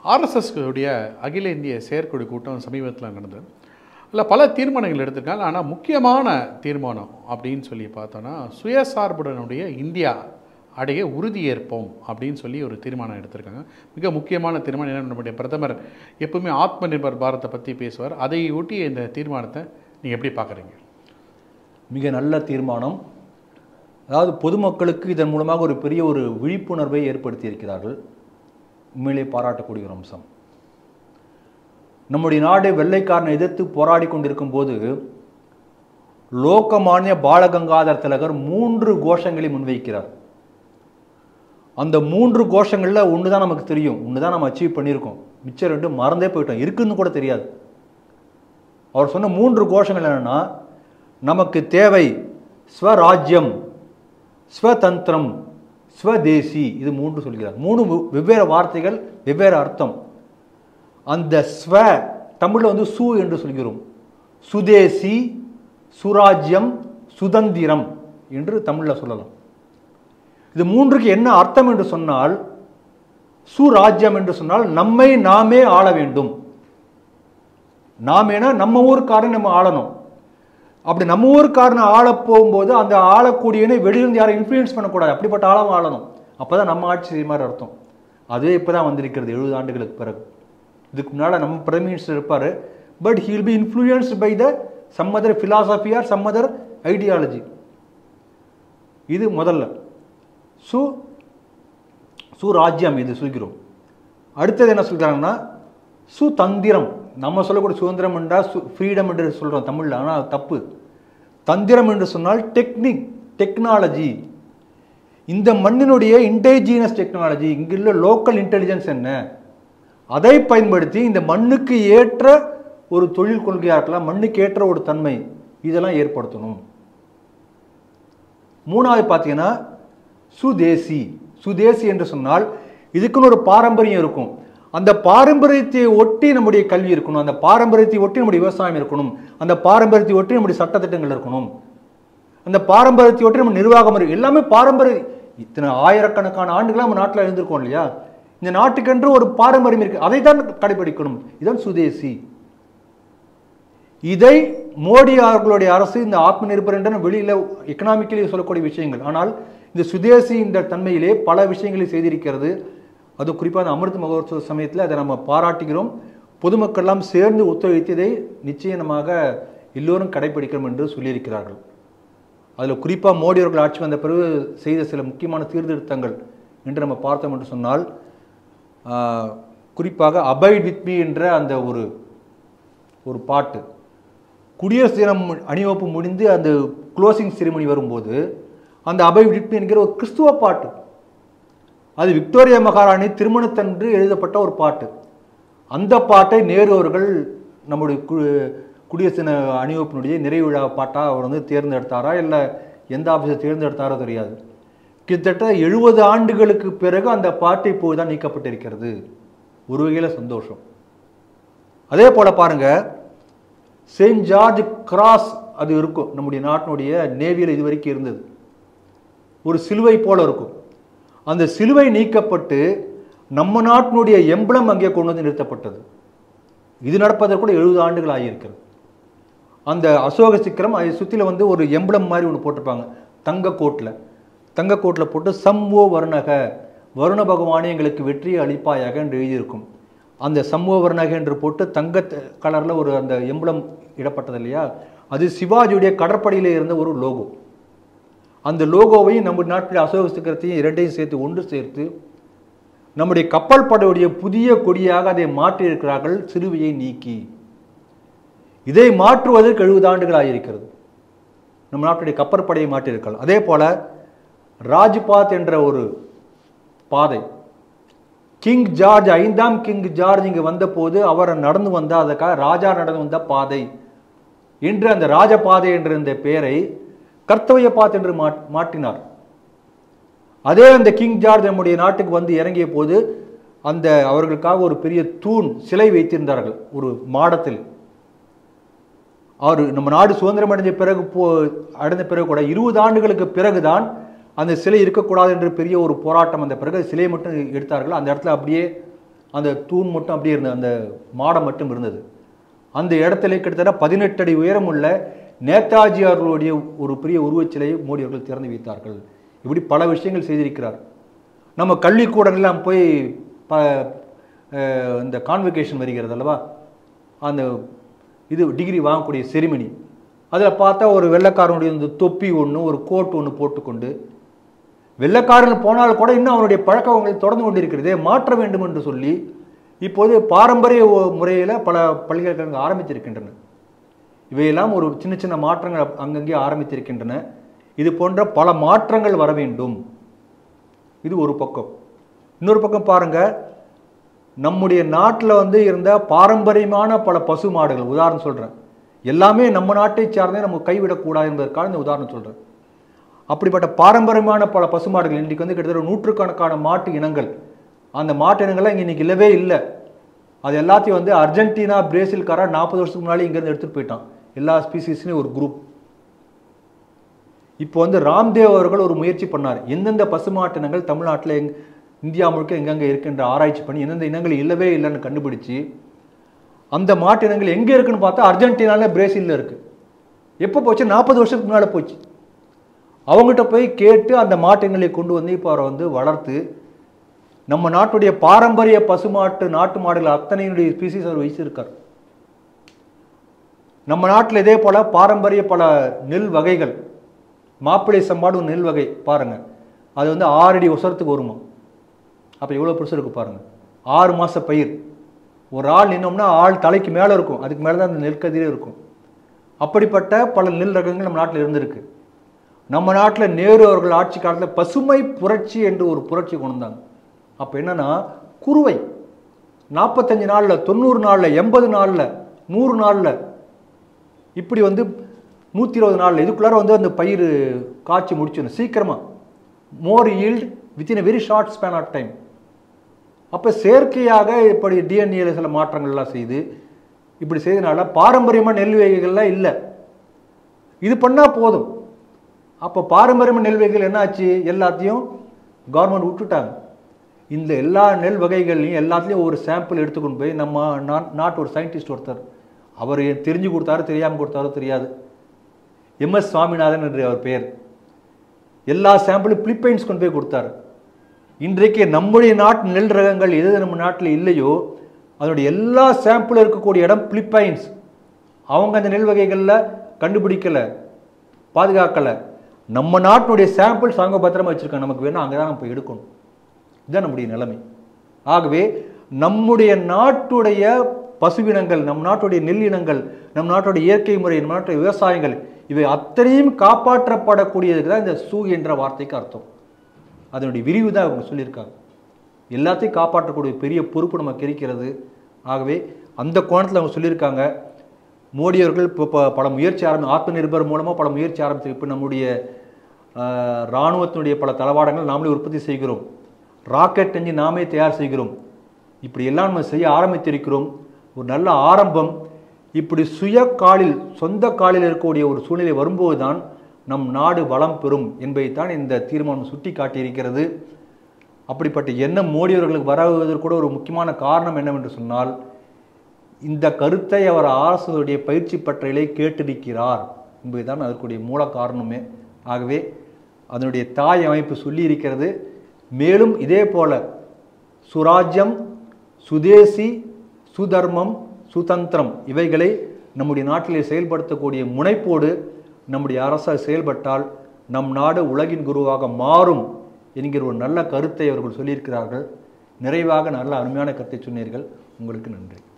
RSS உடைய அகில இந்திய செயற்குழு கூட்டம் சமீபத்தில் நடந்தது அதில் பல தீர்மானங்கள் எடுத்திருக்காங்க ஆனால் முக்கியமான தீர்மானம் அப்படின்னு சொல்லி பார்த்தோன்னா சுயசார்புடனுடைய இந்தியா அடைய உறுதியேற்போம் அப்படின்னு சொல்லி ஒரு தீர்மானம் எடுத்திருக்காங்க மிக முக்கியமான தீர்மானம் என்ன நம்முடைய பிரதமர் எப்பவுமே ஆத்ம நிர்பர் பாரத்தை பற்றி பேசுவார் அதை ஒட்டிய இந்த தீர்மானத்தை நீங்கள் எப்படி பார்க்குறீங்க மிக நல்ல தீர்மானம் அதாவது பொதுமக்களுக்கு இதன் மூலமாக ஒரு பெரிய ஒரு விழிப்புணர்வை ஏற்படுத்தி இருக்கிறார்கள் உண்மையிலே பாராட்டக்கூடிய ஒரு அம்சம் நம்முடைய நாடு வெள்ளைக்காரனை எதிர்த்து போராடி கொண்டிருக்கும் போது லோகமானிய பாலகங்காதர் திலகர் மூன்று கோஷங்களை முன்வைக்கிறார் அந்த மூன்று கோஷங்களில் ஒன்று தான் நமக்கு தெரியும் ஒன்று தான் நம்ம அச்சீவ் பண்ணியிருக்கோம் மிச்சம் ரெண்டு மறந்தே போயிட்டோம் இருக்குன்னு கூட தெரியாது அவர் சொன்ன மூன்று கோஷங்கள் என்னன்னா நமக்கு தேவை ஸ்வராஜ்யம் ஸ்வதந்திரம் ஸ்வதேசி இது மூன்று சொல்கிறார் மூணு வெ- வெவ்வேறு வார்த்தைகள் வெவ்வேறு அர்த்தம் அந்த ஸ்வ தமிழில் வந்து சு என்று சொல்கிறோம் சுதேசி சுராஜ்யம் சுதந்திரம் என்று தமிழில் சொல்லலாம் இது மூன்றுக்கு என்ன அர்த்தம் என்று சொன்னால் சுராஜ்யம் என்று சொன்னால் நம்மை நாமே ஆள வேண்டும் நாமேனா நம்ம ஊருக்காரன் நம்ம ஆளணும் அப்படி நம்ம ஊருக்காரனை ஆள போகும்போது அந்த ஆளக்கூடியவனை வெளியிருந்து யாரும் இன்ஃப்ளூயன்ஸ் பண்ணக்கூடாது அப்படிப்பட்ட ஆளும் ஆளணும் அப்பதான் நம்ம ஆட்சி செய்ய மாதிரி அர்த்தம் அதுவே இப்பதான் வந்திருக்கிறது எழுபது ஆண்டுகளுக்கு பிறகு இதுக்கு முன்னால் நம்ம பிரைம் மினிஸ்டர் இருப்பார் but he will be influenced by the some other philosophy or some other ideology இது முதல்ல சு சுராஜ்யம் இது சொல்கிறோம் அடுத்தது என்ன சொல்கிறாங்கன்னா சுதந்திரம் நம்ம சொல்லக்கூடிய சுதந்திரம் என்றால் சு ஃப்ரீடம் என்று சொல்கிறோம் தமிழில் ஆனால் அது தப்பு தந்திரம் என்று சொன்னால் டெக்னிக் டெக்னாலஜி இந்த மண்ணினுடைய இன்டெலிஜினஸ் டெக்னாலஜி இங்குள்ள லோக்கல் இன்டெலிஜென்ஸ் என்ன அதை பயன்படுத்தி இந்த மண்ணுக்கு ஏற்ற ஒரு தொழில் கொள்கையாக இருக்கலாம் மண்ணுக்கு ஏற்ற ஒரு தன்மை இதெல்லாம் ஏற்படுத்தணும் மூணாவது பார்த்தீங்கன்னா சுதேசி சுதேசி என்று சொன்னால் இதுக்குன்னு ஒரு பாரம்பரியம் இருக்கும் அந்த பாரம்பரியத்தை ஒட்டி நம்முடைய கல்வி இருக்கணும் அந்த பாரம்பரியத்தை ஒட்டி நம்முடைய விவசாயம் இருக்கணும் அந்த பாரம்பரியத்தை ஒட்டி நம்முடைய சட்டத்திட்டங்கள் இருக்கணும் அந்த பாரம்பரியத்தை ஒட்டி நம்ம நிர்வாகம் இருக்கு எல்லாமே பாரம்பரிய இத்தனை ஆயிரக்கணக்கான ஆண்டுகளாக நம்ம நாட்டில் இருந்திருக்கோம் இல்லையா இந்த நாட்டுக்கென்று ஒரு பாரம்பரியம் இருக்கு அதை தான் கடைபிடிக்கணும் இதுதான் சுதேசி இதை மோடி அவர்களுடைய அரசு இந்த ஆத்ம நிர்பர் என்ற வெளியில எக்கனாமிக்கலி சொல்லக்கூடிய விஷயங்கள் ஆனால் இந்த சுதேசி இந்த தன்மையிலே பல விஷயங்களை செய்திருக்கிறது அது குறிப்பாக அந்த அமிர்த மகோத்சவ சமயத்தில் அதை நம்ம பாராட்டுகிறோம் பொதுமக்கள்லாம் சேர்ந்து ஒத்துழைத்து இதை நிச்சயமாக எல்லோரும் கடைபிடிக்கணும் என்று சொல்லியிருக்கிறார்கள் அதில் குறிப்பாக மோடி அவர்கள் ஆட்சி வந்த பிறகு செய்த சில முக்கியமான சீர்திருத்தங்கள் என்று நம்ம பார்த்தோம் என்று சொன்னால் ஆஹ், குறிப்பாக அபைட் வித் மீ என்ற அந்த ஒரு ஒரு பாட்டு குடியரசு தினம் அணிவகுப்பு முடிந்து அந்த க்ளோசிங் செரிமனி வரும்போது அந்த அபை விட்பி என்கிற ஒரு கிறிஸ்துவ பாட்டு அது விக்டோரியா மகாராணி திருமணத்தன்று எழுதப்பட்ட ஒரு பாட்டு அந்த பாட்டை நேரு அவர்கள் நம்முடைய கு குடியரசு தின அணிவகுப்பினுடைய நிறைவு விழா பாட்டாக அவர் வந்து தேர்ந்தெடுத்தாரா இல்லை எந்த ஆஃபீஸை தேர்ந்தெடுத்தாரோ தெரியாது கிட்டத்தட்ட எழுபது ஆண்டுகளுக்கு பிறகு அந்த பாட்டு இப்போது தான் நீக்கப்பட்டிருக்கிறது ஒரு வகையில் சந்தோஷம் அதே போல் பாருங்க செயின்ட் ஜார்ஜ் கிராஸ் அது இருக்கும் நம்முடைய நாட்டினுடைய நேவியில் இது வரைக்கும் இருந்தது ஒரு சிலுவை போல இருக்கும் அந்த சிலுவை நீக்கப்பட்டு நம்ம நாட்டினுடைய எம்பளம் அங்கே கொண்டு வந்து நிறுத்தப்பட்டது இது நடப்பதற்கு கூட எழுபது ஆண்டுகள் ஆகியிருக்கிறது அந்த அசோக சிக்கரம் அதை சுற்றில வந்து ஒரு எம்பளம் மாதிரி ஒன்று போட்டிருப்பாங்க தங்க கோட்டில் தங்க கோட்டில் போட்டு சம்வோ வருணக வருண பகவானே எங்களுக்கு வெற்றியை அளிப்பாயாக என்று எழுதியிருக்கும் அந்த சம்வோ வருணக என்று போட்டு தங்க கலரில் ஒரு அந்த எம்பளம் இடப்பட்டது இல்லையா அது சிவாஜியுடைய கடற்படையில் இருந்த ஒரு லோகோ அந்த லோகோவையும் நம்ம நாட்டில் அசோக சிக்கரத்தையும் இரண்டையும் சேர்த்து ஒன்று சேர்த்து நம்முடைய கப்பல் படையுடைய புதிய கொடியாக அதை மாற்றியிருக்கிறார்கள் சிறுவையை நீக்கி இதை மாற்றுவதற்கு எழுபது ஆண்டுகள் ஆகியிருக்கிறது நம்ம நாட்டுடைய கப்பற்படையை மாற்றியிருக்கலாம் அதே போல ராஜ்பாத் என்ற ஒரு பாதை கிங் ஜார்ஜ் ஐந்தாம் கிங் ஜார்ஜ் இங்கு வந்தபோது அவர் நடந்து வந்த அதுக்காக ராஜா நடந்து வந்த பாதை என்று அந்த ராஜபாதை என்ற இந்த பெயரை கர்த்தவய பாத் என்று மாட்- மாற்றினார் அதே அந்த கிங் ஜார்ஜ் நம்முடைய நாட்டுக்கு வந்து இறங்கிய போது அந்த அவர்களுக்காக ஒரு பெரிய தூண் சிலை வைத்திருந்தார்கள் ஒரு மாடத்தில் அவர் நம்ம நாடு சுதந்திரம் அடைஞ்ச பிறகு போ அடைந்த பிறகு கூட இருபது ஆண்டுகளுக்கு பிறகுதான் அந்த சிலை இருக்கக்கூடாது என்று பெரிய ஒரு போராட்டம் அந்த பிறகு சிலையை மட்டும் எடுத்தார்கள் அந்த இடத்துல அப்படியே அந்த தூண் மட்டும் அப்படியே இருந்தது அந்த மாடம் மட்டும் இருந்தது அந்த இடத்துல கிட்டத்தட்ட பதினெட்டு அடி உயரம் உள்ள நேதாஜி அவர்களுடைய ஒரு பெரிய உருவச்சிலையை மோடி அவர்கள் திறந்து வைத்தார்கள் இப்படி பல விஷயங்கள் செய்திருக்கிறார் நம்ம கல்விக்கூடங்கள்லாம் போய் ப அஹ் இந்த கான்வெகேஷன் வருகிறது அல்லவா அந்த இது டிகிரி வாங்கக்கூடிய செரிமனி அதில் பார்த்தா ஒரு வெள்ளைக்காரனுடைய இந்த தொப்பி ஒன்று ஒரு கோட் ஒன்று போட்டுக்கொண்டு வெள்ளைக்காரன் போனால் கூட இன்னும் அவருடைய பழக்கங்கள் தொடர்ந்து கொண்டிருக்கிறதே மாற்ற வேண்டும் என்று சொல்லி இப்போது பாரம்பரிய ஒ- முறையில் பல பல்கலைக்கழகங்கள் ஆரம்பித்திருக்கின்றன இவையெல்லாம் ஒரு சின்ன சின்ன மாற்றங்கள் அப்- அங்கங்கே ஆரம்பித்திருக்கின்றன இது போன்ற பல மாற்றங்கள் வர வேண்டும் இது ஒரு பக்கம் இன்னொரு பக்கம் பாருங்க நம்முடைய நாட்டில் வந்து இருந்த பாரம்பரியமான பல பசு மாடுகள் உதாரணம் சொல்கிறேன் எல்லாமே நம்ம நாட்டை சார்ந்தே நம்ம கைவிடக்கூடாது என்பதற்காக இந்த உதாரணம் சொல்கிறேன் அப்படிப்பட்ட பாரம்பரியமான பல பசுமாடுகள் இன்றைக்கு வந்து கிட்டத்தட்ட நூற்றுக்கணக்கான மாட்டு இனங்கள் அந்த மாட்டு இனங்கள்லாம் இங்கே இன்னைக்கு இல்லவே இல்லை அது எல்லாத்தையும் வந்து அர்ஜென்டினா பிரேசில்காரா நாற்பது வருஷத்துக்கு முன்னாடி இங்கேருந்து எடுத்துகிட்டு போயிட்டான் எல்லா ஸ்பீசிஸ்லையும் ஒரு குரூப் இப்போ வந்து ராம்தேவ் அவர்கள் ஒரு முயற்சி பண்ணார் எந்தெந்த பசுமாட்டு இனங்கள் தமிழ்நாட்டில் எங் இந்தியா முழுக்க எங்கெங்கே இருக்குன்ற ஆராய்ச்சி பண்ணி எந்தெந்த இனங்கள் இல்லவே இல்லைன்னு கண்டுபிடிச்சு அந்த மாட்டு இனங்கள் எங்கே இருக்குன்னு பார்த்தா அர்ஜென்டினால பிரேசிலில் இருக்கு எப்போ போச்சு நாற்பது வருஷத்துக்கு முன்னால் போச்சு அவங்ககிட்ட போய் கேட்டு அந்த மாட்டுங்களை கொண்டு வந்து இப்போ அவரை வந்து வளர்த்து நம்ம நாட்டுடைய பாரம்பரிய பசுமாட்டு நாட்டு மாடுகள் அத்தனையுடைய ஸ்பீசிஸ் அவர் வச்சிருக்கார் நம்ம நாட்டில் இதே போல பாரம்பரிய பல நெல் வகைகள் மாப்பிள்ளை சம்பாடு ஒரு நெல் வகை பாருங்க அது வந்து ஆறு அடி உசரத்துக்கு வருமா அப்போ எவ்வளோ பெருசு இருக்கு பாருங்க ஆறு மாச பயிர் ஒரு ஆள் நின்னோம்னா ஆள் தலைக்கு மேலே இருக்கும் அதுக்கு மேலே தான் அந்த நெற்கதிரே இருக்கும் அப்படிப்பட்ட பல நெல் ரகங்கள் நம்ம நாட்டில் இருந்திருக்கு நம்ம நாட்டில் நேரு அவர்கள் ஆட்சி காலத்தில் பசுமை புரட்சி என்று ஒரு புரட்சி கொண்டு வந்தாங்க அப்போ என்னன்னா குறுவை நாற்பத்தஞ்சு நாளில் தொண்ணூறு நாளில் எண்பது நாளில் நூறு நாளில் இப்படி வந்து நூற்றி இருபது நாளில் இதுக்குள்ளார வந்து அந்த பயிர் காய்ச்சி முடிச்சிடணும் சீக்கிரமாக more yield within a very short span of time அப்போ செயற்கையாக இப்படி டிஎன்ஏல சில மாற்றங்கள்லாம் செய்து இப்படி செய்தனால பாரம்பரியமாக நெல் வகைகள்லாம் இல்லை இது பண்ணால் போதும் அப்போ பாரம்பரியமாக நெல் வகைகள் என்னாச்சு எல்லாத்தையும் கவர்மெண்ட் விட்டுட்டாங்க இந்த எல்லா நெல் வகைகள்லையும் எல்லாத்துலேயும் ஒரு சாம்பிள் எடுத்துக்கொண்டு போய் நம்ம நா- நாட்டு ஒரு சயின்டிஸ்ட் ஒருத்தர் அவர் தெரிஞ்சு கொடுத்தாரு தெரியாமல் கொடுத்தாரோ தெரியாது எம்எஸ் சுவாமிநாதன் என்று அவர் பெயர் எல்லா சாம்பிளும் பிலிப்பைன்ஸ் கொண்டு போய் கொடுத்தாரு இன்றைக்கு நம்முடைய நாட்டு நெல் ரகங்கள் எது நம்ம நாட்டில் இல்லையோ அதனுடைய எல்லா சாம்பிளும் இருக்கக்கூடிய இடம் பிலிப்பைன்ஸ் அவங்க அந்த நெல் வகைகளில் கண்டுபிடிக்கலை பாதுகாக்கலை நம்ம நாட்டினுடைய சாம்பிள்ஸ் அவங்க பத்திரமா வச்சுருக்காங்க நமக்கு வேணும் அங்கே தான் நம்ம போய் எடுக்கணும் இதுதான் நம்முடைய நிலைமை ஆகவே நம்முடைய நாட்டுடைய பசுவினங்கள் நம் நாட்டுடைய நெல் இனங்கள் நம் நாட்டுடைய இயற்கை முறை நம் நாட்டுடைய விவசாயங்கள் இவை அத்தனையும் காப்பாற்றப்படக்கூடியதுக்கு தான் இந்த சூ என்ற வார்த்தைக்கு அர்த்தம் அதனுடைய விரிவு தான் அவங்க சொல்லியிருக்காங்க எல்லாத்தையும் காப்பாற்றக்கூடிய பெரிய பொறுப்பு நமக்கு இருக்கிறது ஆகவே அந்த கோணத்தில் அவங்க சொல்லியிருக்காங்க மோடி அவர்கள் இப்போ ப- பல முயற்சி ஆரம்பி ஆத்ம நிர்பர் மூலமாக பல முயற்சி ஆரம்பித்து இப்போ நம்முடைய ஆஹ், இராணுவத்தினுடைய பல தளவாடங்கள் நாமளே உற்பத்தி செய்கிறோம் ராக்கெட் என்ஜின் நாமே தயார் செய்கிறோம் இப்படி எல்லாம் நம்ம செய்ய ஆரம்பித்திருக்கிறோம் ஒரு நல்ல ஆரம்பம் இப்படி சுய காலில் சொந்த காலில் இருக்கக்கூடிய ஒரு சூழ்நிலை வரும்போது தான் நம் நாடு வளம் பெறும் என்பதைத்தான் இந்த தீர்மானம் சுட்டி காட்டியிருக்கிறது அப்படிப்பட்ட எண்ணம் மோடி அவர்களுக்கு வரவதற்கு கூட ஒரு முக்கியமான காரணம் என்னவென்று சொன்னால் இந்த கருத்தை அவர் அரசுடைய பயிற்சி பற்றியலை கேட்டிருக்கிறார் என்பதுதான் அதற்குடைய மூல காரணமே ஆகவே அதனுடைய தாய் அமைப்பு சொல்லியிருக்கிறது மேலும் இதே போல சுராஜ்யம் சுதேசி சுதர்மம் சுதந்திரம் இவைகளை நம்முடைய நாட்டிலே செயல்படுத்தக்கூடிய முனைப்போடு நம்முடைய அரசு செயல்பட்டால் நம் நாடு உலகின் குருவாக மாறும் என்கிற ஒரு நல்ல கருத்தை அவர்கள் சொல்லியிருக்கிறார்கள் நிறைவாக நல்ல அருமையான கருத்தை சொன்னீர்கள் உங்களுக்கு நன்றி